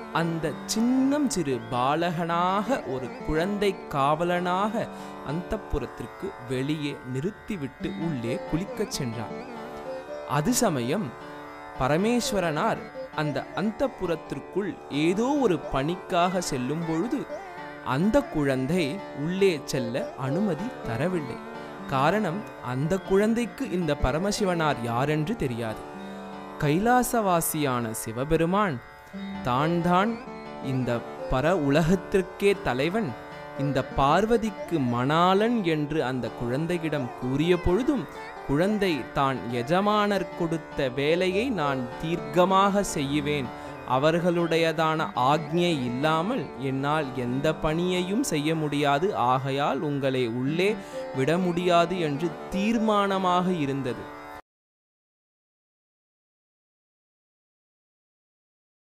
அந்த சின்னம் சிறு பாலகனாக ஒரு குழந்தை காவலனாக அந்தப்புறத்திற்கு வெளியே நிறுத்திவிட்டு உள்ளே குளிக்கச் சென்றான் அது சமயம் பரமேஸ்வரனார் அந்த அந்தப்புறத்திற்குள் ஏதோ ஒரு பணிக்காக செல்லும் பொழுது அந்த குழந்தை உள்ளே செல்ல அனுமதி தரவில்லை காரணம் அந்த குழந்தைக்கு இந்த பரமசிவனார் யாரென்று தெரியாது கைலாசவாசியான சிவபெருமான் தான் தான் இந்த பர உலகத்திற்கே தலைவன் இந்த பார்வதிக்கு மணாளன் என்று அந்த குழந்தையிடம் கூறிய பொழுதும் குழந்தை தான் எஜமானர் கொடுத்த வேலையை நான் தீர்க்கமாக செய்யுவேன் அவர்களுடையதான ஆக்ஞை இல்லாமல் என்னால் எந்த பணியையும் செய்ய முடியாது ஆகையால் உங்களை உள்ளே விட முடியாது என்று தீர்மானமாக இருந்தது